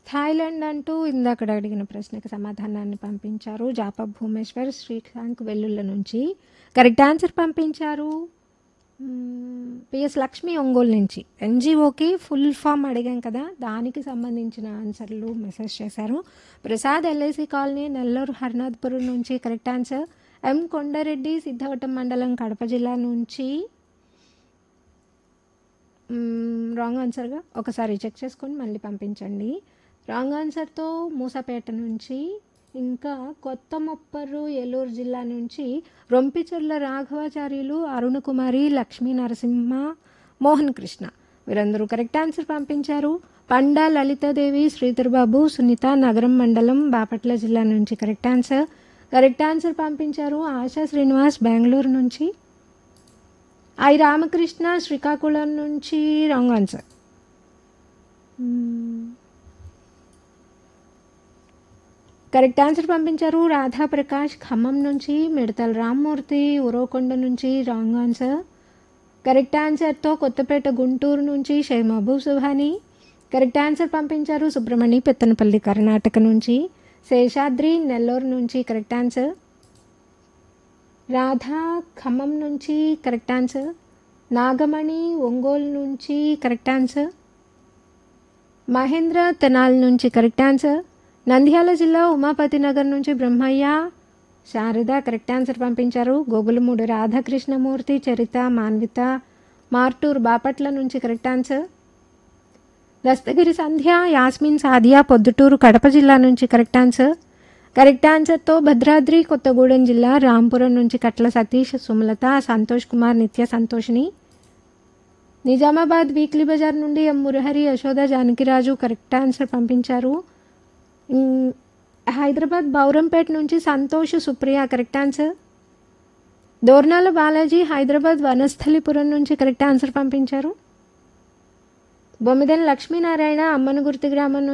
Thailand అంటూ ఇందాకడ అడిగిన ప్రశ్నకి సమాధానాన్ని పంపించారు జాప భూమేశ్వర్ శ్రీకాంత్ వెల్లుళ్ళ నుంచి కరెక్ట్ ఆన్సర్ పంపించారు మ్మ్, పిఎస్ లక్ష్మి ఒంగోలు నుంచి ఎన్జిఓకి ఫుల్ ఫామ్ అడిగాం కదా దానికి సంబంధించిన ఆన్సర్లు మెసేజ్ చేశారు ప్రసాద్ ఎల్ఐసి కాలనీ నెల్లూరు హర్నాథ్పురం నుంచి correct answer M Kondareddy Siddhavatam మండలం కడప జిల్లా నుంచి రాంగ్ ఆన్సర్గా ఒకసారి చెక్ చేసుకొని మళ్ళీ పంపించండి రాంగ్ ఆన్సర్తో మూసాపేట నుంచి ఇంకా కొత్త మొప్పరు ఏలూరు జిల్లా నుంచి రొంపిచెర్ల రాఘవాచార్యులు అరుణకుమారి లక్ష్మీ నరసింహ మోహన్ కృష్ణ వీరందరూ కరెక్ట్ ఆన్సర్ పంపించారు పండా లలితాదేవి శ్రీధర్బాబు సునీత నగరం మండలం బాపట్ల జిల్లా నుంచి కరెక్ట్ ఆన్సర్ కరెక్ట్ ఆన్సర్ పంపించారు ఆశా శ్రీనివాస్ బెంగళూరు నుంచి ఐ రామకృష్ణ శ్రీకాకుళం నుంచి రాంగ్ ఆన్సర్ కరెక్ట్ ఆన్సర్ పంపించారు రాధా ప్రకాష్ ఖమ్మం నుంచి మిడతల రామ్మూర్తి ఉరవకొండ నుంచి రాంగ్ ఆన్సర్ కరెక్ట్ ఆన్సర్తో కొత్తపేట గుంటూరు నుంచి షేక్ మహబూబ్ సుహాని కరెక్ట్ ఆన్సర్ పంపించారు సుబ్రహ్మణి పెత్తనపల్లి కర్ణాటక నుంచి శేషాద్రి నెల్లూరు నుంచి కరెక్ట్ ఆన్సర్ రాధా ఖమ్మం నుంచి కరెక్ట్ ఆన్సర్ నాగమణి ఒంగోలు నుంచి కరెక్ట్ ఆన్సర్ మహేంద్ర తెనాల్ నుంచి కరెక్ట్ ఆన్సర్ నంద్యాల జిల్లా ఉమాపతి నగర్ నుంచి బ్రహ్మయ్య శారద కరెక్ట్ ఆన్సర్ పంపించారు గోగులమూడి రాధాకృష్ణమూర్తి చరిత మాన్విత మార్టూర్ బాపట్ల నుంచి కరెక్ట్ ఆన్సర్ దస్తగిరి సంధ్య యాస్మిన్ సాదియా పొద్దుటూరు కడప జిల్లా నుంచి కరెక్ట్ ఆన్సర్ కరెక్ట్ ఆన్సర్తో భద్రాద్రి కొత్తగూడెం జిల్లా రాంపురం నుంచి కట్ల సతీష్ సుమలత సంతోష్ కుమార్ నిత్య సంతోషిని నిజామాబాద్ వీక్లీ బజార్ నుండి M Murahari Yashoda Janakiraju correct answer పంపించారు ఇం- హైదరాబాద్ బౌరంపేట నుంచి సంతోష్ సుప్రియ కరెక్ట్ ఆన్సర్ దోర్నాల బాలాజీ హైదరాబాద్ వనస్థలిపురం నుంచి కరెక్ట్ ఆన్సర్ పంపించారు బొమ్మిదెన లక్ష్మీనారాయణ అమ్మనగుర్తి గ్రామం